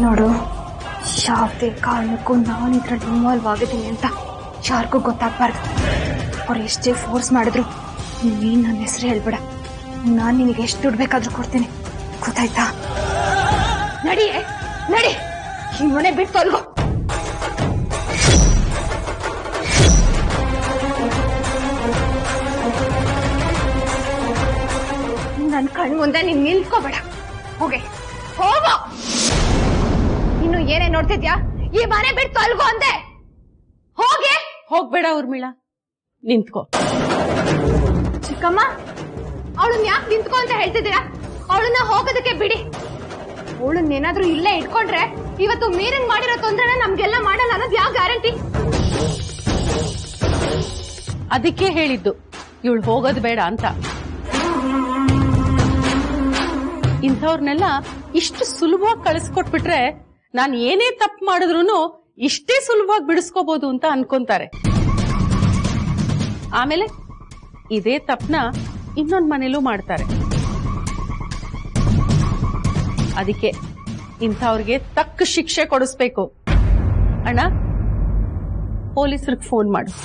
ನೋಡು ಯಾವುದೇ ಕಾರಣಕ್ಕೂ ನಾನು ಇದ್ರಲ್ಲಿ ಇನ್ವಾಲ್ವ್ ಆಗಿದ್ದೀನಿ ಅಂತ ಯಾರಿಗೂ ಗೊತ್ತಾಗ್ಬಾರ್ದು ಅವ್ರು ಎಷ್ಟೇ ಫೋರ್ಸ್ ಮಾಡಿದ್ರು ನೀನ್ ನನ್ನ ಹೆಸರು ಹೇಳ್ಬೇಡ ನಾನು ನಿನಗೆ ಎಷ್ಟು ದುಡ್ಡು ಬೇಕಾದ್ರೂ ಕೊಡ್ತೀನಿ ಗೊತ್ತಾಯ್ತಾ ನಡಿಯೇ ನಡಿ ಈ ಮನೆ ಬಿಟ್ಟು ಅಲ್ಗೋ ನನ್ ಕಣ್ ಮುಂದೆ ನೀನ್ ನಿಲ್ಕೋಬೇಡ ಹೋಗೆ ಹೋಗೋ ಇನ್ನು ಏನೇ ನೋಡ್ತಿದ್ಯಾ ಈ ಮನೆ ಬಿಟ್ಟು ಅಲ್ಗೋ ಅಂದೆ ಹೋಗೆ ಹೋಗ್ಬೇಡ ಊರ್ಮಿಳಾ ನಿಂತ್ಕೋ ಚಿಕ್ಕಮ್ಮ ಅವಳನ್ನ ಯಾಕೆ ನಿಂತ್ಕೊ ಅಂತ ಹೇಳ್ತಿದ್ದೀರಾ ಅವಳನ್ನ ಹೋಗೋದಕ್ಕೆ ಬಿಡಿ ಅವಳನ್ನ ಏನಾದ್ರೂ ಇಲ್ಲೇ ಇಟ್ಕೊಂಡ್ರೆ ಇವತ್ತು ಮೀರಂಗ್ ಮಾಡಿರೋ ತೊಂದರೆನ ನಮ್ಗೆಲ್ಲ ಮಾಡಲ್ಲ ಅನ್ನೋದು ಯಾವ ಗ್ಯಾರಂಟಿ ಅದಕ್ಕೆ ಹೇಳಿದ್ದು ಇವಳು ಹೋಗೋದು ಬೇಡ ಅಂತ ಇಂಥವ್ರನ್ನೆಲ್ಲ ಇಷ್ಟು ಸುಲಭವಾಗಿ ಕಳಿಸ್ಕೊಟ್ಬಿಟ್ರೆ ನಾನು ಏನೇ ತಪ್ಪು ಮಾಡಿದ್ರು ಇಷ್ಟೇ ಸುಲಭವಾಗಿ ಬಿಡಿಸ್ಕೋಬಹುದು ಅಂತ ಅನ್ಕೊಂತಾರೆ ಆಮೇಲೆ ಇದೇ ತಪ್ಪನ ಇನ್ನೊಂದ್ ಮನೇಲೂ ಮಾಡ್ತಾರೆ ಅದಕ್ಕೆ ಇಂಥವ್ರಿಗೆ ತಕ್ಕ ಶಿಕ್ಷೆ ಕೊಡಿಸ್ಬೇಕು ಅಣ್ಣ ಪೊಲೀಸರಿಗೆ ಫೋನ್ ಮಾಡು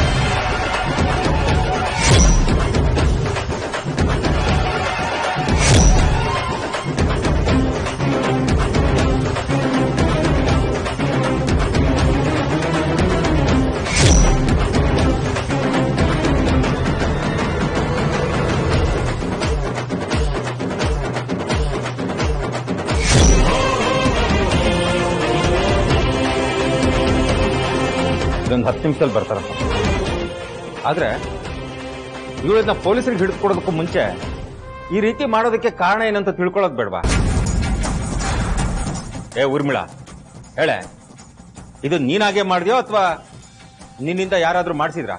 ಇದೊಂದು ಹತ್ತು ನಿಮಿಷದಲ್ಲಿ ಬರ್ತಾರಪ್ಪ ಆದ್ರೆ ಇವಳನ್ನ ಪೊಲೀಸರಿಗೆ ಹಿಡಿದು ಕೊಡೋದಕ್ಕೂ ಮುಂಚೆ ಈ ರೀತಿ ಮಾಡೋದಕ್ಕೆ ಕಾರಣ ಏನಂತ ತಿಳ್ಕೊಳ್ಳೋದು ಬೇಡವಾ ಏ ಊರ್ಮಿಳ ಹೇಳೆ ಇದು ನೀನಾಗೆ ಮಾಡಿದ್ಯೋ ಅಥವಾ ನಿನ್ನಿಂದ ಯಾರಾದ್ರೂ ಮಾಡಿಸಿದ್ರಾ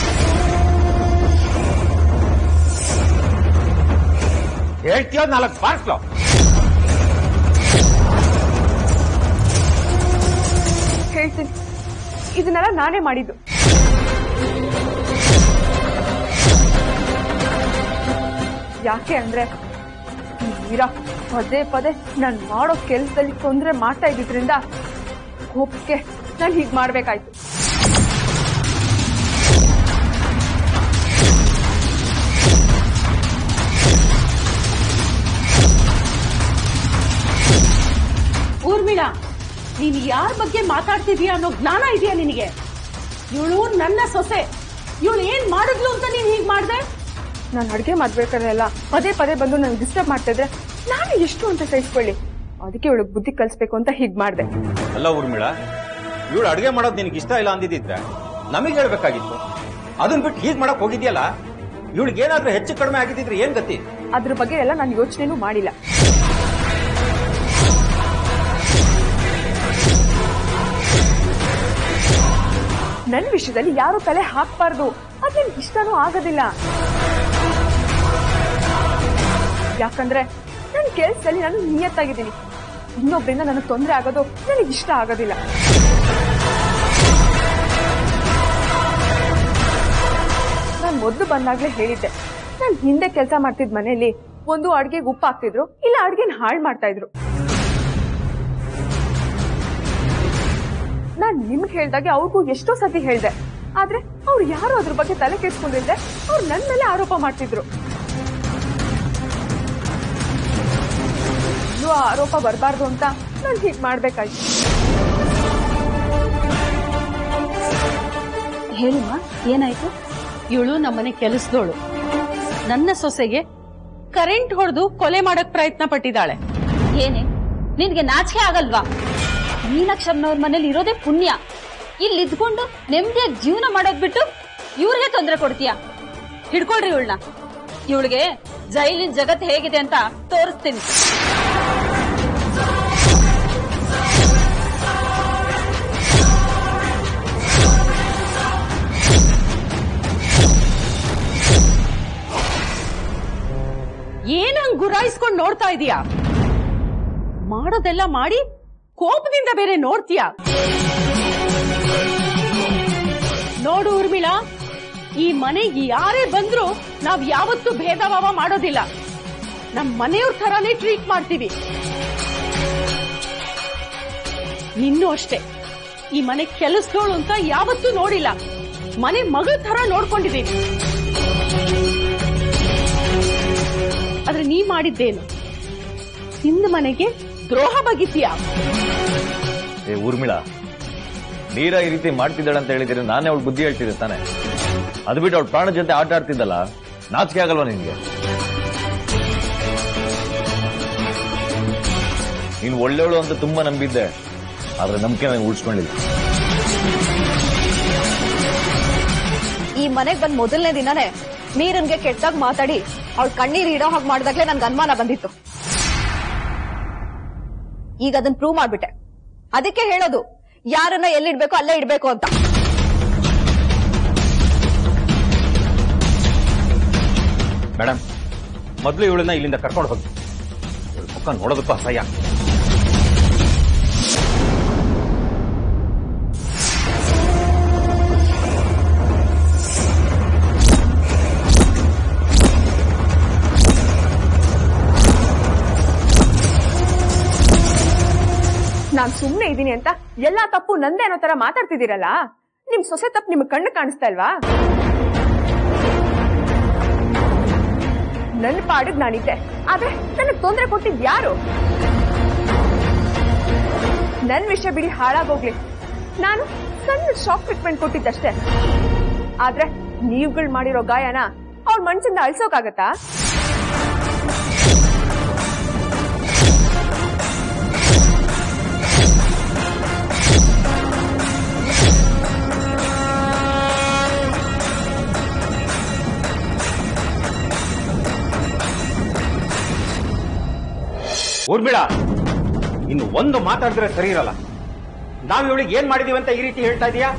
ಹೇಳ್ತೀಯೋ ನಾಲ್ಕು ಬಾರ್ಸ್ಲೋ ಹೇಳ್ತೀನಿ ಇದನ್ನೆಲ್ಲ ನಾನೇ ಮಾಡಿದ್ದು ಯಾಕೆ ಅಂದ್ರೆ ಈ ವೀರ ಪದೇ ಪದೇ ನಾನು ಮಾಡೋ ಕೆಲಸದಲ್ಲಿ ತೊಂದರೆ ಮಾಡ್ತಾ ಇದ್ದಿದ್ರಿಂದ ಕೋಪಕ್ಕೆ ನಾನು ಹೀಗೆ ಮಾಡ್ಬೇಕಾಯ್ತು ಊರ್ಮಿಳಾ ನೀನು ಯಾರ ಬಗ್ಗೆ ಮಾತಾಡ್ತಿದೀಯ ಅನ್ನೋ ಜ್ಞಾನ ಇದೆಯಾ ನಿನಗೆ ಇವಳು ನನ್ನ ಸೊಸೆ ಇವಳು ಏನ್ ಮಾಡಿದ್ಲು ಅಂತ ನೀನ್ ಹೀಗ್ ಮಾಡ್ದೆ ನಾನು ಅಡುಗೆ ಮಾಡ್ಬೇಕಾದ್ರೆಲ್ಲ ಪದೇ ಪದೇ ಬಂದು ನನಗೆ ಡಿಸ್ಟರ್ಬ್ ಮಾಡ್ತಾ ಇದ್ರೆ ನಾನು ಎಷ್ಟು ಅಂತ ಸಹಿಸ್ಕೊಳ್ಳಿ ಅದಕ್ಕೆ ಇವಳಿಗೆ ಬುದ್ಧಿ ಕಲಿಸ್ಬೇಕು ಅಂತ ಹೀಗೆ ಮಾಡಿದೆ ಅಲ್ಲ ಊರ್ಮಿಳ ಇವಳು ಅಡುಗೆ ಮಾಡೋದು ನಿನಗೆ ಇಷ್ಟ ಇಲ್ಲ ಅಂದಿದ್ದಿದ್ರೆ ನಮಗೆ ಹೇಳ್ಬೇಕಾಗಿತ್ತು ಅದನ್ನ ಬಿಟ್ಟು ಹೀಗ್ ಮಾಡಕ್ ಹೋಗಿದ್ಯಲ್ಲ ಇವಳಿಗೆ ಏನಾದ್ರೂ ಹೆಚ್ಚು ಕಡಿಮೆ ಆಗಿದ್ದಿದ್ರೆ ಏನ್ ಗತಿ ಅದ್ರ ಬಗ್ಗೆ ಎಲ್ಲ ನಾನು ಯೋಚನೆನೂ ಮಾಡಿಲ್ಲ ನನ್ನ ವಿಷಯದಲ್ಲಿ ಯಾರು ತಲೆ ಹಾಕ್ಬಾರ್ದು ಅದ್ ನನ್ಗೆ ಇಷ್ಟನೂ ಆಗೋದಿಲ್ಲ ಯಾಕಂದ್ರೆ ನನ್ನ ಕೆಲ್ಸದಲ್ಲಿ ನಾನು ನಿಯತ್ತಾಗಿದ್ದೀನಿ ಇನ್ನೊಬ್ಬರಿಂದ ನನಗೆ ತೊಂದರೆ ಆಗೋದು ನನಗೆ ಇಷ್ಟ ಆಗೋದಿಲ್ಲ ನಾನು ಮೊದಲು ಬಂದಾಗ್ಲೇ ಹೇಳಿದ್ದೆ ನಾನು ಹಿಂದೆ ಕೆಲಸ ಮಾಡ್ತಿದ್ ಮನೆಯಲ್ಲಿ ಒಂದು ಅಡ್ಗೆಗೆ ಉಪ್ಪು ಹಾಕ್ತಿದ್ರು ಇಲ್ಲ ಅಡ್ಗೆನ ಹಾಳು ಮಾಡ್ತಾ ಇದ್ರು ನಾನ್ ನಿಮ್ಗೆ ಹೇಳ್ದಾಗೆ ಅವ್ರಿಗೂ ಎಷ್ಟೋ ಸತಿ ಹೇಳ್ದೆ ಆದ್ರೆ ಅವ್ರು ಯಾರು ಅದ್ರ ಬಗ್ಗೆ ತಲೆ ಕೆಡ್ಸ್ಕೊಂಡಿಲ್ದೆ ಅವ್ರು ನನ್ ಮೇಲೆ ಆರೋಪ ಮಾಡ್ತಿದ್ರು ಇನ್ನೂ ಆ ಆರೋಪ ಬರಬಾರ್ದು ಅಂತ ನಾನು ಹೀಗ್ ಮಾಡ್ಬೇಕಾಯ್ತು ಹೇಳಿಮ್ಮ ಏನಾಯ್ತು ಇವಳು ನಮ್ಮನೆ ಕೆಲಸದೋಳು ನನ್ನ ಸೊಸೆಗೆ ಕರೆಂಟ್ ಹೊಡೆದು ಕೊಲೆ ಮಾಡಕ್ ಪ್ರಯತ್ನ ಪಟ್ಟಿದ್ದಾಳೆ ಏನೇ ನಿನ್ಗೆ ನಾಚಿಕೆ ಆಗಲ್ವಾ ಮೀನಾಕ್ಷಮ್ಮನವ್ರ ಮನೇಲಿ ಇರೋದೇ ಪುಣ್ಯ ಇಲ್ಲಿ ಇದ್ಕೊಂಡು ನೆಮ್ಮದಿಯಾಗಿ ಜೀವನ ಮಾಡೋದ್ ಬಿಟ್ಟು ಇವ್ರಿಗೆ ತೊಂದರೆ ಕೊಡ್ತೀಯ ಹಿಡ್ಕೊಳ್ರಿ ಇವಳನ್ನ ಇವಳಿಗೆ ಜೈಲಿನ ಜಗತ್ ಹೇಗಿದೆ ಅಂತ ತೋರಿಸ್ತೀನಿ ಏನಂಗ್ ಗುರಾಯಿಸ್ಕೊಂಡ್ ನೋಡ್ತಾ ಇದೀಯಾ ಮಾಡೋದೆಲ್ಲ ಮಾಡಿ ಕೋಪದಿಂದ ಬೇರೆ ನೋಡ್ತೀಯ ನೋಡು ಊರ್ಮಿಳಾ ಈ ಮನೆಗೆ ಯಾರೇ ಬಂದ್ರು ನಾವ್ ಯಾವತ್ತೂ ಭೇದ ಭಾವ ಮಾಡೋದಿಲ್ಲ ನಮ್ ಮನೆಯವ್ರ ತರಾನೇ ಟ್ರೀಟ್ ಮಾಡ್ತೀವಿ ನಿನ್ನೂ ಅಷ್ಟೇ ಈ ಮನೆ ಕೆಲಸದೋಳು ಅಂತ ಯಾವತ್ತೂ ನೋಡಿಲ್ಲ ಮನೆ ಮಗಳ ತರ ನೋಡ್ಕೊಂಡಿದ್ದೀನಿ ಆದ್ರೆ ನೀ ಮಾಡಿದ್ದೇನು ಹಿಂದ ಮನೆಗೆ ದ್ರೋಹ ಬಗಿತೀಯಾ ಏ ಊರ್ಮಿಳ ನೀರ ಈ ರೀತಿ ಮಾಡ್ತಿದ್ದಾಳೆ ಅಂತ ಹೇಳಿದ್ರೆ ನಾನೇ ಅವಳು ಬುದ್ಧಿ ಹೇಳ್ತಿದ್ದೆ ತಾನೆ ಅದು ಬಿಟ್ಟು ಅವಳು ಪ್ರಾಣ ಜೊತೆ ಆಟ ಆಡ್ತಿದ್ದಲ್ಲ ನಾಚಿಕೆ ಆಗಲ್ವಾ ನಿನ್ಗೆ ನೀನು ಒಳ್ಳೆಯವಳು ಅಂತ ತುಂಬಾ ನಂಬಿದ್ದೆ ಆದ್ರೆ ನಂಬಿಕೆ ನನಗೆ ಉಳಿಸ್ಕೊಂಡಿಲ್ಲ ಈ ಮನೆಗ್ ಬಂದ್ ಮೊದಲನೇ ದಿನನೇ ಮೀರನ್ಗೆ ಕೆಟ್ಟಾಗ ಮಾತಾಡಿ ಅವಳ ಕಣ್ಣೀರ್ ಇಡೋ ಹಾಗೆ ಮಾಡಿದಾಗ್ಲೇ ನನ್ಗೆ ಅನುಮಾನ ಬಂದಿತ್ತು ಈಗ ಅದನ್ನ ಪ್ರೂವ್ ಮಾಡ್ಬಿಟ್ಟೆ ಅದಕ್ಕೆ ಹೇಳೋದು ಯಾರನ್ನ ಎಲ್ಲಿಡ್ಬೇಕು ಅಲ್ಲೇ ಇಡ್ಬೇಕು ಅಂತ ಮೇಡಮ್ ಮೊದಲು ಇವಳನ್ನ ಇಲ್ಲಿಂದ ಕರ್ಕೊಂಡು ಹೋಗಿ ಇವಳ ಮುಖ ನೋಡೋದಕ್ಕೂ ಅಸಹ್ಯ ನಾನ್ ಸುಮ್ನೆ ಇದೀನಿ ಅಂತ ಎಲ್ಲಾ ತಪ್ಪು ನಂದೇ ಅನ್ನೋ ತರ ಮಾತಾಡ್ತಿದ್ದೀರಲ್ಲ ನಿಮ್ ಸೊಸೆ ತಪ್ಪು ನಿಮ್ಗೆ ಕಣ್ಣು ಕಾಣಿಸ್ತಾ ಇಲ್ವಾ ನನ್ ಪಾಡಿಗ್ ನಾನಿದ್ದೆ ಆದ್ರೆ ನನಗ್ ತೊಂದರೆ ಕೊಟ್ಟಿದ್ ಯಾರು ನನ್ ವಿಷಯ ಬಿಡಿ ಹಾಳಾಗೋಗ್ಲಿ ನಾನು ಸಣ್ಣ ಶಾಕ್ ಟ್ರೀಟ್ಮೆಂಟ್ ಕೊಟ್ಟಿದ್ದಷ್ಟೇ ಆದ್ರೆ ನೀವುಗಳು ಮಾಡಿರೋ ಗಾಯನ ಅವ್ರ ಮನ್ಸಿಂದ ಅಳ್ಸೋಕಾಗತ್ತಾ ಊರ್ಬಿಡ ಇನ್ನು ಒಂದು ಮಾತಾಡಿದ್ರೆ ಸರಿ ಇರಲ್ಲ ನಾವ್ ಇವಳಿಗೆ ಏನ್ ಮಾಡಿದೀವಿ ಅಂತ ಈ ರೀತಿ ಹೇಳ್ತಾ ಇದೀಯಾ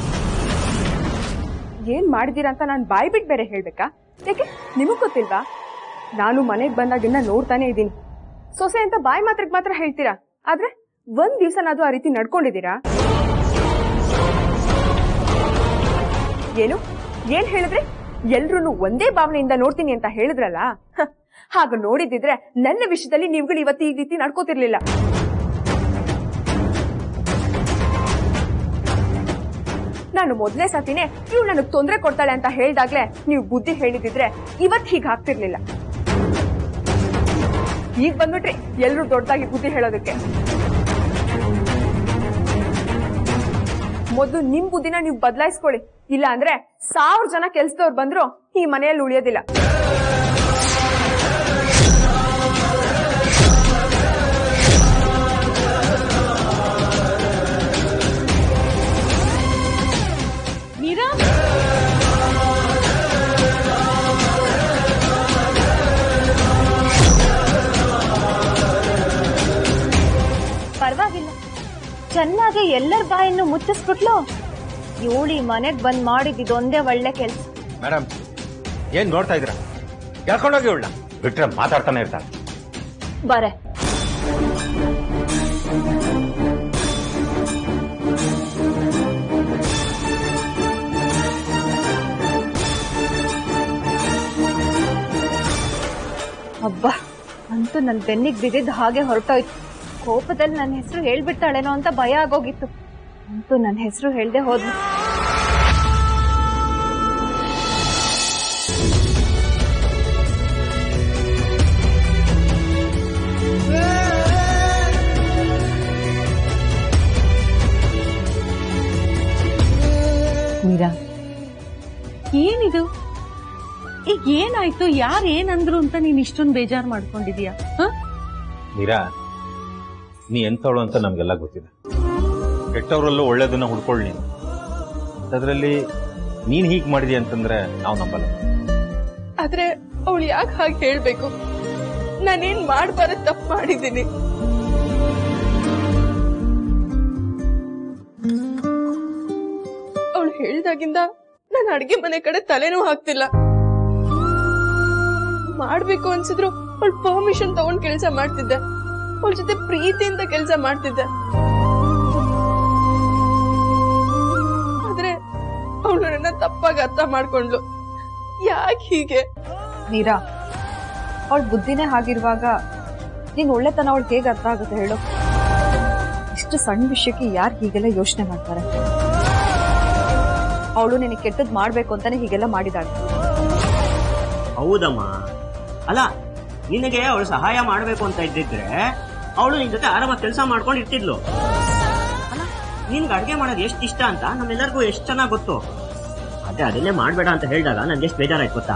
ಏನ್ ಮಾಡಿದೀರ ಅಂತ ನಾನ್ ಬಾಯ್ ಬಿಟ್ ಬೇರೆ ಹೇಳ್ಬೇಕಾ ಯಾಕೆ ನಿಮಗ್ ಗೊತ್ತಿಲ್ವಾ ನಾನು ಮನೆಗ್ ಬಂದಾಗಿಂದ ನೋಡ್ತಾನೆ ಇದ್ದೀನಿ ಸೊಸೆ ಅಂತ ಬಾಯ್ ಮಾತ್ರಕ್ ಮಾತ್ರ ಹೇಳ್ತೀರಾ ಆದ್ರೆ ಒಂದ್ ದಿವ್ಸನಾದ್ರೂ ಆ ರೀತಿ ನಡ್ಕೊಂಡಿದ್ದೀರಾ ಏನು ಏನ್ ಹೇಳಿದ್ರಿ ಎಲ್ರು ಒಂದೇ ಭಾವನೆಯಿಂದ ನೋಡ್ತೀನಿ ಅಂತ ಹೇಳಿದ್ರಲ್ಲ ಹ, ಹಾಗ ನೋಡಿದಿದ್ರೆ ನನ್ನ ವಿಷಯದಲ್ಲಿ ನೀವುಗಳು ಇವತ್ತು ಈ ರೀತಿ ನಡ್ಕೋತಿರ್ಲಿಲ್ಲ ನಾನು ಮೊದಲನೇ ಸತಿನೇ ಇವ್ಳು ನನಗ್ ತೊಂದರೆ ಕೊಡ್ತಾಳೆ ಅಂತ ಹೇಳ್ದಾಗ್ಲೇ ನೀವು ಬುದ್ಧಿ ಹೇಳಿದಿದ್ರೆ ಇವತ್ ಹೀಗ್ ಆಗ್ತಿರ್ಲಿಲ್ಲ ಈಗ ಬಂದ್ಬಿಟ್ರಿ ಎಲ್ರು ದೊಡ್ಡದಾಗಿ ಬುದ್ಧಿ ಹೇಳೋದಕ್ಕೆ ಮೊದಲು ನಿಮ್ ಬುದ್ಧಿನ ನೀವು ಬದಲಾಯಿಸ್ಕೊಳ್ಳಿ ಇಲ್ಲ ಅಂದ್ರೆ ಸಾವಿರ ಜನ ಕೆಲ್ಸದವ್ರು ಬಂದ್ರು ಈ ಮನೆಯಲ್ಲಿ ಉಳಿಯೋದಿಲ್ಲ ಮೀರಾ ಪರವಾಗಿಲ್ಲ ಚೆನ್ನಾಗಿ ಎಲ್ಲರ ಬಾಯನ್ನು ಮುಚ್ಚಿಸ್ಬಿಟ್ಲು ಇವಳು ಈ ಮನೆಗ್ ಬಂದ್ ಮಾಡಿದ್ ಇದೊಂದೇ ಒಳ್ಳೆ ಕೆಲ್ಸ ಮೇಡಮ್ ಏನ್ ನೋಡ್ತಾ ಇದ್ದೀರಾ ಕೇಳ್ಕೊಂಡೋಗಿ ಇವಳನ್ನ ಬಿಟ್ರೆ ಮಾತಾಡ್ತಾನೆ ಇರ್ತಾಳೆ ಬರೆ ಅಬ್ಬಾ ಅಂತೂ ನನ್ ಬೆನ್ನಿಗ್ ಬಿದ್ದಿದ್ದು ಹಾಗೆ ಹೊರಟೋಯ್ತು ಕೋಪದಲ್ಲಿ ನನ್ನ ಹೆಸರು ಹೇಳ್ಬಿಡ್ತಾಳೇನೋ ಅಂತ ಭಯ ಆಗೋಗಿತ್ತು ಅಂತೂ ನನ್ನ ಹೆಸರು ಹೇಳ್ದೆ ಹೋದ್ಲು ಮೀರಾ ಏನಿದು ಈಗ ಏನಾಯ್ತು ಯಾರು ಏನಂದ್ರು ಅಂತ ನೀನ್ ಇಷ್ಟೊಂದು ಬೇಜಾರ್ ಮಾಡ್ಕೊಂಡಿದೀಯ ಹ? ಮೀರಾ ನೀ ಎಂಥವಳು ಅಂತ ನಮ್ಗೆಲ್ಲ ಗೊತ್ತಿದೆ ಕೆಟ್ಟವರಲ್ಲೂ ಒಳ್ಳೇದನ್ನ ಹುಡ್ಕೊಳ್ಳಿ ನೀನು ಅದರಲ್ಲಿ ನೀನ್ ಹೀಗ್ ಮಾಡಿದಿ ಅಂತಂದ್ರೆ ನಾವು ನಂಬಲ್ಲ ಆದ್ರೆ ಅವಳು ಯಾಕೆ ಹಾಗೆ ಹೇಳ್ಬೇಕು ನಾನೇನ್ ಮಾಡ್ಬಾರದ್ ತಪ್ಪು ಮಾಡಿದ್ದೀನಿ ಅವಳು ಹೇಳ್ದಾಗಿಂದ ನಾನು ಅಡ್ಗೆ ಮನೆ ಕಡೆ ತಲೆನೂ ಹಾಕ್ತಿಲ್ಲ ಮಾಡ್ಬೇಕು ಅನ್ಸಿದ್ರು ಅವಳು ಪರ್ಮಿಷನ್ ತಗೊಂಡ್ ಕೆಲಸ ಮಾಡ್ತಿದ್ದೆ ಅವಳ ಜೊತೆ ಪ್ರೀತಿಯಿಂದ ಕೆಲಸ ಮಾಡ್ತಿದ್ದೆ ಆದ್ರೆ ಅವಳು ನನ್ನ ತಪ್ಪಾಗಿ ಅರ್ಥ ಮಾಡ್ಕೊಂಡ್ಲು ಯಾಕೆ ಹೀಗೆ ಮೀರಾ ಅವಳ ಬುದ್ಧಿನೇ ಹಾಗಿರುವಾಗ ನೀನ್ ಒಳ್ಳೆತನ ಅವಳಿಗೆ ಹೇಗೆ ಅರ್ಥ ಆಗುತ್ತೆ ಹೇಳು ಇಷ್ಟ ಇಷ್ಟು ಸಣ್ಣ ವಿಷಯಕ್ಕೆ ಯಾರು ಹೀಗೆಲ್ಲ ಯೋಚನೆ ಮಾಡ್ತಾರೆ ಅವಳು ನಿನಗೆ ಕೆಟ್ಟದ್ ಮಾಡ್ಬೇಕು ಅಂತಾನೆ ಹೀಗೆಲ್ಲ ಮಾಡಿದಾಳೆ ಹೌದಮ್ಮ ಅಲ್ಲ ನಿನಗೆ ಅವಳು ಸಹಾಯ ಮಾಡಬೇಕು ಅಂತ ಇದ್ದಿದ್ರೆ ಅವಳು ನಿನ್ ಜೊತೆ ಆರಾಮಾಗಿ ಕೆಲಸ ಮಾಡ್ಕೊಂಡು ಇರ್ತಿದ್ಲು ಅಲ್ಲ ನಿನ್ಗೆ ಅಡುಗೆ ಮಾಡೋದು ಎಷ್ಟು ಇಷ್ಟ ಅಂತ ನಮ್ಮೆಲ್ಲರಿಗೂ ಎಷ್ಟು ಚೆನ್ನಾಗಿ ಗೊತ್ತು ಅದೇ ಅದನ್ನೇ ಮಾಡಬೇಡ ಅಂತ ಹೇಳಿದಾಗ ನನ್ಗೆ ಎಷ್ಟು ಬೇಜಾರಾಯ್ತು ಗೊತ್ತಾ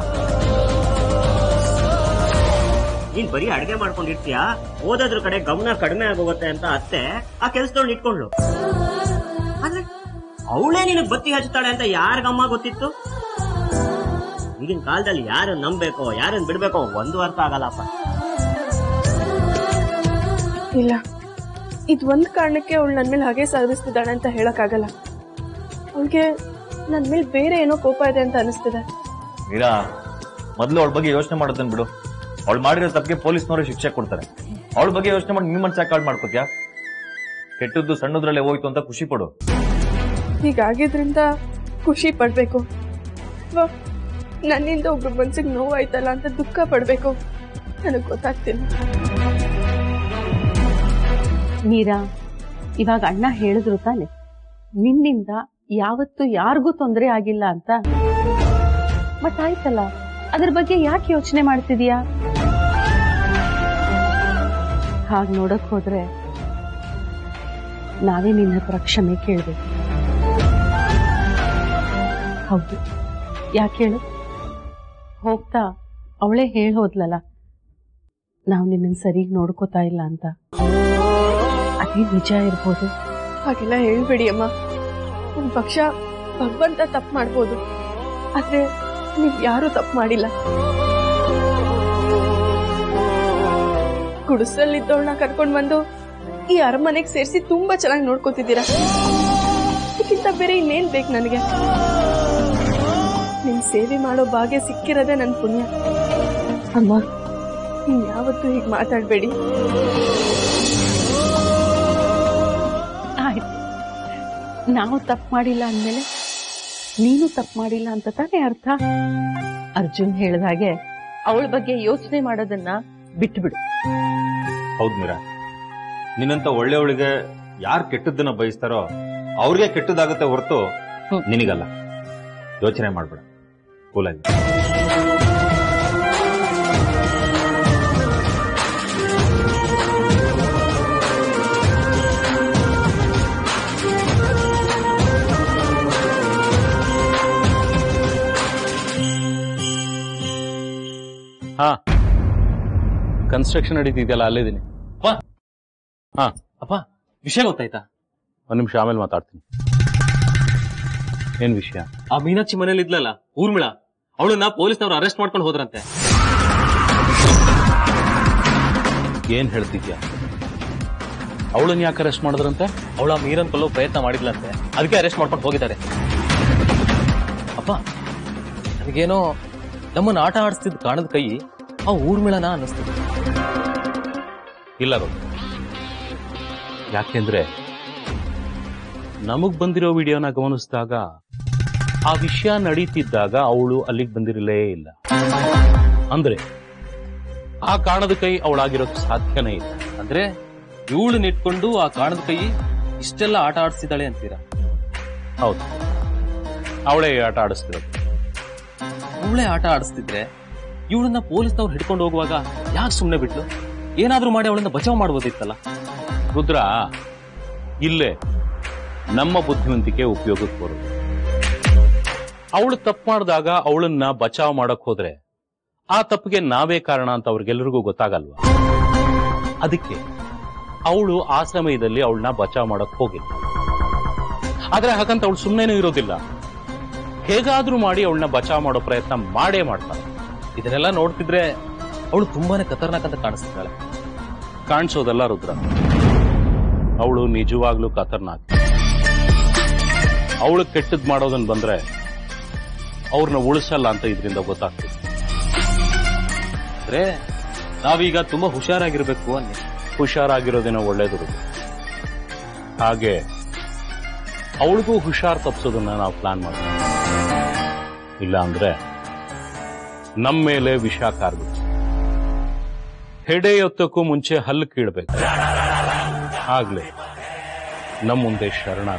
ನೀನ್ ಬರೀ ಅಡುಗೆ ಮಾಡ್ಕೊಂಡಿರ್ತೀಯ ಓದೋದ್ರ ಕಡೆ ಗಮನ ಕಡಿಮೆ ಆಗೋಗುತ್ತೆ ಅಂತ ಅತ್ತೆ ಆ ಕೆಲ್ಸದವ್ಳು ಇಟ್ಕೊಂಡ್ಲು ಆದ್ರೆ ಅವಳೇ ನಿನಗ್ ಬತ್ತಿ ಹಚ್ತಾಳೆ ಅಂತ ಯಾರಿಗಮ್ಮ ಗೊತ್ತಿತ್ತು ಈಗಿನ ಕಾಲದಲ್ಲಿ ಯಾರನ್ನ ನಂಬೇಕೋ ಯಾರನ್ನ ಬಿಡ್ಬೇಕೋ ಒಂದು ಅರ್ಥ ಆಗಲ್ಲಪ್ಪ ಇಲ್ಲ ಇದು ಒಂದ್ ಕಾರಣಕ್ಕೆ ಅವಳು ನನ್ನ ಮೇಲೆ ಹಾಗೆ ಸಾಧಿಸ್ತಿದ್ದಾಳೆ ಅಂತ ಹೇಳಕ್ಕಾಗಲ್ಲ ಅವಳಿಗೆ ನನ್ನ ಮೇಲೆ ಬೇರೆ ಏನೋ ಕೋಪ ಇದೆ ಅಂತ ಅನಿಸ್ತಿದೆ ಮೀರಾ ಮೊದಲು ಅವಳ ಬಗ್ಗೆ ಯೋಚನೆ ಮಾಡೋದನ್ನ ಬಿಡು ಅವಳು ಮಾಡಿರೋ ತಪ್ಪಿಗೆ ಪೊಲೀಸ್ನವರು ಶಿಕ್ಷೆ ಕೊಡ್ತಾರೆ ಅವಳ ಬಗ್ಗೆ ಯೋಚನೆ ಮಾಡಿ ನಿಮ್ಮ ಮನ್ಸ ಕಾಲ್ ಮಾಡ್ಕೋತ್ಯಾ ಕೆಟ್ಟದ್ದು ಸಣ್ಣದ್ರಲ್ಲೇ ಹೋಯ್ತು ಅಂತ ಖುಷಿ ಪಡು ಹೀಗಾಗಿದ್ರಿಂದ ಖುಷಿ ಪಡ್ಬೇಕು ಅಥವಾ ನನ್ನಿಂದ ಒಬ್ರು ಮನ್ಸಿಗೆ ನೋವಾಯ್ತಲ್ಲ ಅಂತ ದುಃಖ ಪಡ್ಬೇಕು ನನಗೆ ಗೊತ್ತಾಗ್ತಿಲ್ಲ ಮೀರಾ ಇವಾಗ ಅಣ್ಣ ಹೇಳಿದ್ರು ತಾನೆ ನಿನ್ನಿಂದ ಯಾವತ್ತೂ ಯಾರಿಗೂ ತೊಂದರೆ ಆಗಿಲ್ಲ ಅಂತ ಮತ್ ಆಯ್ತಲ್ಲ ಅದ್ರ ಬಗ್ಗೆ ಯಾಕೆ ಯೋಚನೆ ಮಾಡ್ತಿದೀಯಾ ಹಾಗ್ ನೋಡಕ್ ಹೋದ್ರೆ ನಾವೇ ನಿನ್ನ ಹತ್ರ ಕ್ಷಮೆ ಕೇಳ್ಬೇಕು ಹೌದು ಯಾಕೆ ಹೇಳು ಹೋಗ್ತಾ ಅವಳೇ ಹೇಳ್ ಹೋದ್ಲಲ್ಲ ನಾವು ನಿನ್ನನ್ ಸರಿಗ್ ನೋಡ್ಕೋತಾ ಇಲ್ಲ ಅಂತ ಅದೇ ನಿಜ ಇರ್ಬೋದು ಹಾಗೆಲ್ಲ ಹೇಳ್ಬೇಡಿ ಅಮ್ಮ ಒಂದ್ ಪಕ್ಷ ಭಗವಂತ ತಪ್ಪು ಮಾಡ್ಬೋದು ಆದ್ರೆ ನೀವ್ ಯಾರು ತಪ್ಪು ಮಾಡಿಲ್ಲ ಗುಡಿಸಲಿದ್ದವಳನ್ನ ಕರ್ಕೊಂಡ್ ಬಂದು ಈ ಅರಮನೆಗೆ ಸೇರಿಸಿ ತುಂಬಾ ಚೆನ್ನಾಗಿ ನೋಡ್ಕೋತಿದ್ದೀರಾ ಇದಕ್ಕಿಂತ ಬೇರೆ ಇನ್ನೇನ್ ಬೇಕು ನನಗೆ ನಿಮ್ ಸೇವೆ ಮಾಡೋ ಭಾಗ್ಯ ಸಿಕ್ಕಿರೋದೇ ನನ್ ಪುಣ್ಯ ಅಮ್ಮ ನೀನ್ ಯಾವತ್ತೂ ಹೀಗ್ ಮಾತಾಡ್ಬೇಡಿ ಆಯ್ತು ನಾವು ತಪ್ಪು ಮಾಡಿಲ್ಲ ಅಂದ್ಮೇಲೆ ನೀನು ತಪ್ಪು ಮಾಡಿಲ್ಲ ಅಂತ ತಾನೇ ಅರ್ಥ ಅರ್ಜುನ್ ಹೇಳ್ದ ಹಾಗೆ ಅವಳ ಬಗ್ಗೆ ಯೋಚನೆ ಮಾಡೋದನ್ನ ಬಿಟ್ಬಿಡು ಹೌದ್ ಮೀರಾ ನಿನ್ನಂತ ಒಳ್ಳೆಯವಳಿಗೆ ಯಾರು ಕೆಟ್ಟದ್ದನ್ನ ಬಯಸ್ತಾರೋ ಅವ್ರಿಗೆ ಕೆಟ್ಟದಾಗತ್ತೆ ಹೊರತು ಹ್ಮ್. ನಿನಗಲ್ಲ ಯೋಚನೆ ಮಾಡ್ಬೇಡ ಕೂಲಾಗಿ ಹಾ ಕನ್ಸ್ಟ್ರಕ್ಷನ್ ನಡೀತಿದೆಯಲ್ಲ ಅಲ್ಲಿದ್ದೀನಿ ಹಾ ಅಪ್ಪ ವಿಷಯ ಗೊತ್ತಾಯ್ತಾ ಒಂದ್ ನಿಮಿಷ ಆಮೇಲೆ ಮಾತಾಡ್ತೀನಿ ಏನ್ ವಿಷಯ ಆ ಮೀನಾಕ್ಷಿ ಮನೇಲಿ ಇದ್ಲಲ್ಲ ಊರ್ಮಿಳ ಅವಳನ್ನ ಪೊಲೀಸ್ನವ್ರು ಅರೆಸ್ಟ್ ಮಾಡ್ಕೊಂಡು ಹೋದ್ರಂತೆ ಏನ್ ಹೇಳ್ತಿದ್ಯಾ ಅವಳನ್ನ ಯಾಕೆ ಅರೆಸ್ಟ್ ಮಾಡಿದ್ರಂತೆ ಅವಳ ಮೀರನ್ ಕೊಲ್ಲೋ ಪ್ರಯತ್ನ ಮಾಡಿದ್ಲಂತೆ ಅದಕ್ಕೆ ಅರೆಸ್ಟ್ ಮಾಡ್ಕೊಂಡು ಹೋಗಿದ್ದಾರೆ ಅಪ್ಪ ನನಗೇನೋ ನಮ್ಮನ್ನ ಆಟ ಆಡಿಸ್ತಿದ್ ಕಾಣದ ಕೈ ಆ ಊರ್ಮಿಳನ ಅನ್ನಿಸ್ತಿದೆ ಇಲ್ಲ ರೋಹನ್ ಯಾಕೆಂದ್ರೆ ನಮಗ್ ಬಂದಿರೋ ವಿಡಿಯೋನ ಗಮನಿಸಿದಾಗ ಆ ವಿಷಯ ನಡೀತಿದ್ದಾಗ ಅವಳು ಅಲ್ಲಿಗೆ ಬಂದಿರಲೇ ಇಲ್ಲ ಅಂದ್ರೆ ಆ ಕಾರಣದ ಕೈ ಅವಳಾಗಿರೋಕ್ ಸಾಧ್ಯನೇ ಇಲ್ಲ ಅಂದ್ರೆ ಇವಳನ್ನ ಇಟ್ಕೊಂಡು ಆ ಕಾಣದ ಕೈ ಇಷ್ಟೆಲ್ಲ ಆಟ ಆಡಿಸ್ತಿದ್ದಾಳೆ ಅಂತೀರಾ ಹೌದು ಅವಳೇ ಈ ಆಟ ಆಡಿಸ್ತಿರೋದು ಅವಳೇ ಆಟ ಆಡಿಸ್ತಿದ್ರೆ ಇವಳನ್ನ ಪೊಲೀಸ್ನವ್ರು ಹಿಡ್ಕೊಂಡು ಹೋಗುವಾಗ ಯಾಕೆ ಸುಮ್ಮನೆ ಬಿಟ್ಲು ಏನಾದ್ರೂ ಮಾಡಿ ಅವಳನ್ನ ಬಚಾವ್ ಮಾಡ್ಬೋದಿತ್ತಲ್ಲ ರುದ್ರ ಇಲ್ಲೇ ನಮ್ಮ ಬುದ್ಧಿವಂತಿಕೆ ಉಪಯೋಗಕ್ಕೆ ಬರೋದು ಅವಳು ತಪ್ಪು ಮಾಡಿದಾಗ ಅವಳನ್ನ ಬಚಾವ್ ಮಾಡಕ್ ಹೋದ್ರೆ ಆ ತಪ್ಪಿಗೆ ನಾವೇ ಕಾರಣ ಅಂತ ಅವ್ರಿಗೆಲ್ಲರಿಗೂ ಗೊತ್ತಾಗಲ್ವಾ ಅದಕ್ಕೆ ಅವಳು ಆ ಸಮಯದಲ್ಲಿ ಅವಳನ್ನ ಬಚಾವ್ ಮಾಡಕ್ ಹೋಗಿಲ್ಲ ಆದ್ರೆ ಹಾಗಂತ ಅವಳು ಸುಮ್ಮನೆ ಇರೋದಿಲ್ಲ ಹೇಗಾದ್ರೂ ಮಾಡಿ ಅವಳನ್ನ ಬಚಾವ್ ಮಾಡೋ ಪ್ರಯತ್ನ ಮಾಡೇ ಮಾಡ್ತಾಳೆ ಇದನ್ನೆಲ್ಲ ನೋಡ್ತಿದ್ರೆ ಅವಳು ತುಂಬಾನೇ ಖತರ್ನಾಕ್ ಅಂತ ಕಾಣಿಸ್ತಿದ್ದಾಳೆ ಕಾಣಿಸೋದಲ್ಲ ರುದ್ರ ಅವಳು ನಿಜವಾಗ್ಲೂ ಖತರ್ನಾಕ್ ಅವಳು ಕೆಟ್ಟದ್ ಮಾಡೋದನ್ ಬಂದ್ರೆ ಅವ್ರನ್ನ ಉಳಿಸಲ್ಲ ಅಂತ ಇದರಿಂದ ಗೊತ್ತಾಗ್ತದೆ ಅಂದ್ರೆ ನಾವೀಗ ತುಂಬಾ ಹುಷಾರಾಗಿರ್ಬೇಕು ಅನ್ನಿ ಹುಷಾರಾಗಿರೋದೇನೋ ಒಳ್ಳೇದು ರುದ್ರ ಹಾಗೆ ಅವಳಿಗೂ ಹುಷಾರ್ ತಪ್ಪಿಸೋದನ್ನ ನಾವು ಪ್ಲಾನ್ ಮಾಡ್ತೀವಿ ಇಲ್ಲ ಅಂದ್ರೆ ನಮ್ಮ ಮೇಲೆ ವಿಷ ಕಾರ್ಬೇಕು ಹೆಡೆ ಎತ್ತಕ್ಕೂ ಮುಂಚೆ ಹಲ್ಲು ಕೀಳ್ಬೇಕು ಆಗ್ಲೇ ನಮ್ಮ ಮುಂದೆ ಶರಣಾಗ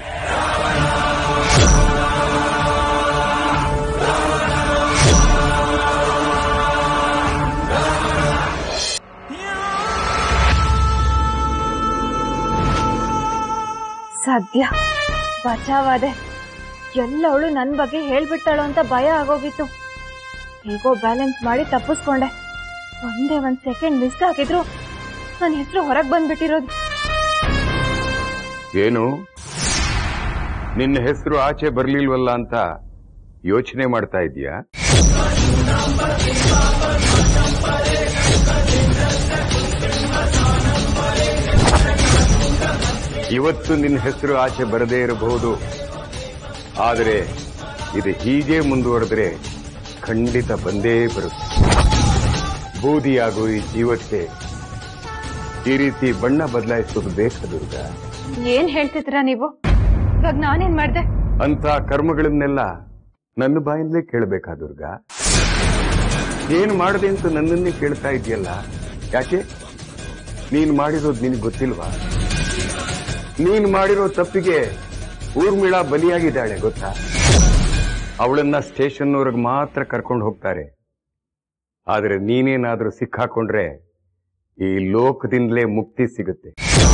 ಸದ್ಯ ಬಚಾವಾದೆ ಎಲ್ಲವಳು ನನ್ನ ಬಗ್ಗೆ ಹೇಳ್ಬಿಡ್ತಾಳು ಅಂತ ಭಯ ಆಗೋಗಿತ್ತು ಹೇಗೋ ಬ್ಯಾಲೆನ್ಸ್ ಮಾಡಿ ತಪ್ಪಿಸ್ಕೊಂಡೆ ಒಂದೇ ಒಂದ್ ಸೆಕೆಂಡ್ ಮಿಸ್ ಆಗಿದ್ರು ನನ್ನ ಹೆಸರು ಹೊರಗೆ ಬಂದ್ಬಿಟ್ಟಿರೋದು ಏನು ನಿನ್ನ ಹೆಸರು ಆಚೆ ಬರ್ಲಿಲ್ವಲ್ಲ ಅಂತ ಯೋಚನೆ ಮಾಡ್ತಾ ಇದೀಯಾ ಇವತ್ತು ನಿನ್ನ ಹೆಸರು ಆಚೆ ಬರದೇ ಇರಬಹುದು ಆದರೆ ಇದು ಹೀಗೆ ಮುಂದುವರೆದ್ರೆ ಖಂಡಿತ ಬಂದೇ ಬರುತ್ತೆ ಬೂದಿಯಾಗೋ ಈ ಜೀವಕ್ಕೆ ಈ ರೀತಿ ಬಣ್ಣ ಬದಲಾಯಿಸೋದು ಬೇಕಾ ದುರ್ಗ ಏನ್ ಹೇಳ್ತಿದ್ರ ನೀವು ಇವಾಗ ನಾನೇನ್ ಮಾಡ್ದೆ ಅಂತ ಕರ್ಮಗಳನ್ನೆಲ್ಲ ನನ್ನ ಬಾಯಿಂದಲೇ ಕೇಳಬೇಕಾ ದುರ್ಗ ಏನ್ ಮಾಡಿದೆ ಅಂತ ನನ್ನನ್ನೇ ಕೇಳ್ತಾ ಇದೆಯಲ್ಲ ಯಾಕೆ ನೀನ್ ಮಾಡಿರೋದು ನಿನಗೆ ಗೊತ್ತಿಲ್ವಾ ನೀನ್ ಮಾಡಿರೋ ತಪ್ಪಿಗೆ ಊರ್ಮಿಳಾ ಬಲಿಯಾಗಿದ್ದಾಳೆ ಗೊತ್ತಾ ಅವಳನ್ನ ಸ್ಟೇಷನ್ನವರೆಗೆ ಮಾತ್ರ ಕರ್ಕೊಂಡು ಹೋಗ್ತಾರೆ ಆದ್ರೆ ನೀನೇನಾದ್ರೂ ಸಿಕ್ಕಾಕೊಂಡ್ರೆ ಈ ಲೋಕದಿಂದಲೇ ಮುಕ್ತಿ ಸಿಗುತ್ತೆ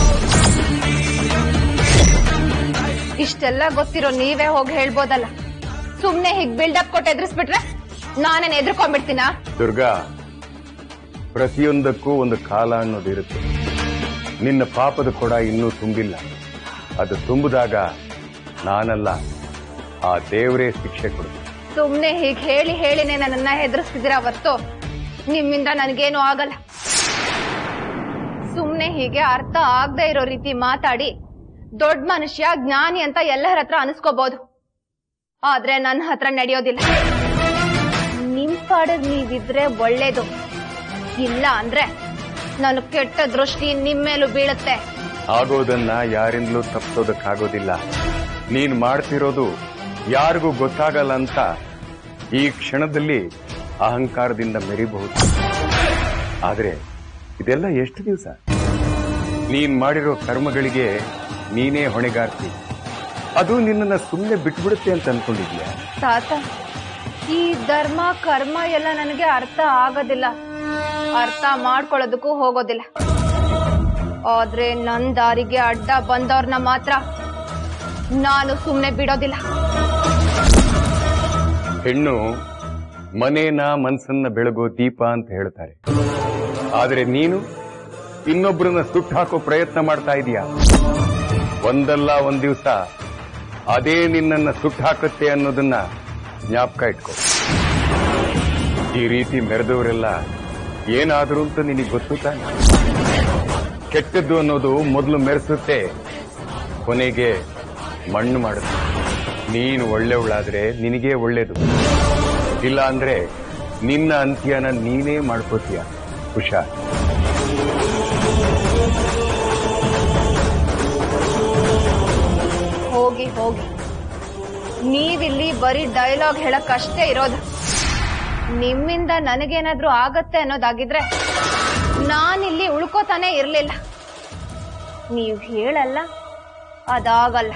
ಇಷ್ಟೆಲ್ಲ ಗೊತ್ತಿರೋ ನೀವೇ ಹೋಗಿ ಹೇಳ್ಬೋದಲ್ಲ ಸುಮ್ನೆ ಹೀಗ್ ಬಿಲ್ಡಪ್ ಕೊಟ್ಟು ಎದುರಿಸ್ಬಿಟ್ರೆ ನಾನೇನ್ ಎದ್ರುಕೊಂಡ್ಬಿಡ್ತೀನಾ ದುರ್ಗಾ ಪ್ರತಿಯೊಂದಕ್ಕೂ ಒಂದು ಕಾಲ ಅನ್ನೋದಿರುತ್ತೆ ನಿನ್ನ ಪಾಪದ ಕೊಡ ಇನ್ನೂ ತುಂಬಿಲ್ಲ ಅದು ತುಂಬಿದಾಗ ನಾನಲ್ಲ ಆ ದೇವರೇ ಶಿಕ್ಷೆ ಕೊಡು ಸುಮ್ನೆ ಹೀಗ್ ಹೇಳಿ ಹೇಳಿನೇ ನನ್ನನ್ನ ಹೆದರ್ಸ್ತಿದ್ದೀರಾ ಹೊರ್ತು ನಿಮ್ಮಿಂದ ನನಗೇನು ಆಗಲ್ಲ ಸುಮ್ನೆ ಹೀಗೆ ಅರ್ಥ ಆಗದೆ ಇರೋ ರೀತಿ ಮಾತಾಡಿ ದೊಡ್ಡ ಮನುಷ್ಯ ಜ್ಞಾನಿ ಅಂತ ಎಲ್ಲರ ಹತ್ರ ಅನಿಸ್ಕೋಬಹುದು ಆದ್ರೆ ನನ್ನ ಹತ್ರ ನಡೆಯೋದಿಲ್ಲ ನಿಮ್ ಪಾಡಿಗ್ ನೀವಿದ್ರೆ ಒಳ್ಳೇದು ಇಲ್ಲ ಅಂದ್ರೆ ನನ್ನ ಕೆಟ್ಟ ದೃಷ್ಟಿ ನಿಮ್ ಮೇಲೂ ಬೀಳುತ್ತೆ ಆಗೋದನ್ನ ಯಾರಿಂದಲೂ ತಪ್ಪಿಸೋದಕ್ಕಾಗೋದಿಲ್ಲ ನೀನ್ ಮಾಡ್ತಿರೋದು ಯಾರಿಗೂ ಗೊತ್ತಾಗಲ್ಲ ಅಂತ ಈ ಕ್ಷಣದಲ್ಲಿ ಅಹಂಕಾರದಿಂದ ಮೆರಿಬಹುದು ಆದ್ರೆ ಇದೆಲ್ಲ ಎಷ್ಟು ದಿವಸ ನೀನ್ ಮಾಡಿರೋ ಕರ್ಮಗಳಿಗೆ ನೀನೇ ಹೊಣೆಗಾರ್ತಿ ಅದು ನಿನ್ನನ್ನ ಸುಮ್ಮನೆ ಬಿಟ್ಬಿಡುತ್ತೆ ಅಂತ ಅನ್ಕೊಂಡಿದ್ಯಾ ತಾತ ಈ ಧರ್ಮ ಕರ್ಮ ಎಲ್ಲ ನನಗೆ ಅರ್ಥ ಆಗೋದಿಲ್ಲ ಅರ್ಥ ಮಾಡ್ಕೊಳ್ಳೋದಕ್ಕೂ ಹೋಗೋದಿಲ್ಲ ಆದ್ರೆ ನನ್ ದಾರಿಗೆ ಅಡ್ಡ ಬಂದವ್ರನ್ನ ಮಾತ್ರ ನಾನು ಸುಮ್ನೆ ಬಿಡೋದಿಲ್ಲ ಹೆಣ್ಣು ಮನೇನ ಮನ್ಸನ್ನ ಬೆಳಗೋ ದೀಪ ಅಂತ ಹೇಳ್ತಾರೆ ಆದ್ರೆ ನೀನು ಇನ್ನೊಬ್ಬರನ್ನ ಸುಟ್ಟು ಹಾಕೋ ಪ್ರಯತ್ನ ಮಾಡ್ತಾ ಇದೀಯಾ ಒಂದಲ್ಲ ಒಂದ್ ದಿವಸ ಅದೇ ನಿನ್ನನ್ನ ಸುಟ್ಟು ಹಾಕುತ್ತೆ ಅನ್ನೋದನ್ನ ಜ್ಞಾಪಕ ಇಟ್ಕೋ ಈ ರೀತಿ ಮೆರೆದವರೆಲ್ಲ ಏನಾದರೂ ಅಂತ ನಿನಗೆ ಗೊತ್ತು ತಾನೆ ಕೆಟ್ಟದ್ದು ಅನ್ನೋದು ಮೊದಲು ಮೆರೆಸುತ್ತೆ ಕೊನೆಗೆ ಮಣ್ಣು ಮಾಡುತ್ತೆ ನೀನು ಒಳ್ಳೆಯವಳಾದ್ರೆ ನಿನಗೇ ಒಳ್ಳೇದು ಇಲ್ಲ ಅಂದ್ರೆ ನಿನ್ನ ಅಂತ್ಯನ ನೀನೇ ಮಾಡ್ಕೋತೀಯ ಹುಷಾರ್ ಹೋಗಿ ಹೋಗಿ ನೀವಿಲ್ಲಿ ಬರೀ ಡೈಲಾಗ್ ಹೇಳಕ್ ಅಷ್ಟೇ ಇರೋದು ನಿಮ್ಮಿಂದ ನನಗೇನಾದ್ರೂ ಆಗತ್ತೆ ಅನ್ನೋದಾಗಿದ್ರೆ ನಾನಿಲ್ಲಿ ಉಳ್ಕೋತಾನೆ ಇರ್ಲಿಲ್ಲ ನೀವ್ ಹೇಳಲ್ಲ ಅದಾಗಲ್ಲ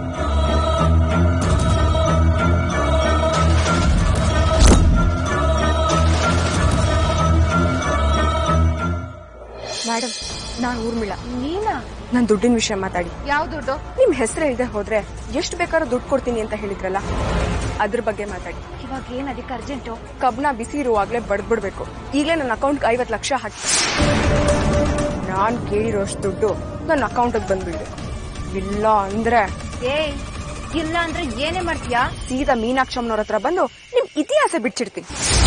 ಮೇಡಮ್ ನಾನ್ ಊರ್ಮಿಳ ನೀನಾ ನಾನ್ ದುಡ್ಡಿನ ವಿಷಯ ಮಾತಾಡಿ ಯಾವ ದುಡ್ಡು ನಿಮ್ ಹೆಸರು ಇಲ್ದೆ ಹೋದ್ರೆ ಎಷ್ಟು ಬೇಕಾದ್ರೂ ದುಡ್ಡು ಕೊಡ್ತೀನಿ ಅಂತ ಹೇಳಿದ್ರಲ್ಲ ಅದ್ರ ಬಗ್ಗೆ ಮಾತಾಡಿ ಇವಾಗ ಏನ್ ಅದಕ್ಕೆ ಅರ್ಜೆಂಟು ಕಬ್ನ ಬಿಸಿ ಇರುವಾಗ್ಲೇ ಬಡ್ದ್ಬಿಡ್ಬೇಕು ಈಗಲೇ ನನ್ನ ಅಕೌಂಟ್ ಐವತ್ ಲಕ್ಷ ಹಾಕಿ ನಾನ್ ಕೇಳಿರೋಷ್ಟು ದುಡ್ಡು ನನ್ನ ಅಕೌಂಟಿಗೆ ಬಂದ್ಬಿಡ್ಲಿ ಇಲ್ಲ ಅಂದ್ರೆ ಏಯ್ ಇಲ್ಲ ಅಂದ್ರೆ ಏನೇ ಮಾಡ್ತೀಯಾ ಸೀದಾ ಮೀನಾಕ್ಷಮ್ಮನವ್ರ ಹತ್ರ ಬಂದು ನಿಮ್ ಇತಿಹಾಸ ಬಿಚ್ಚಿಡ್ತೀನಿ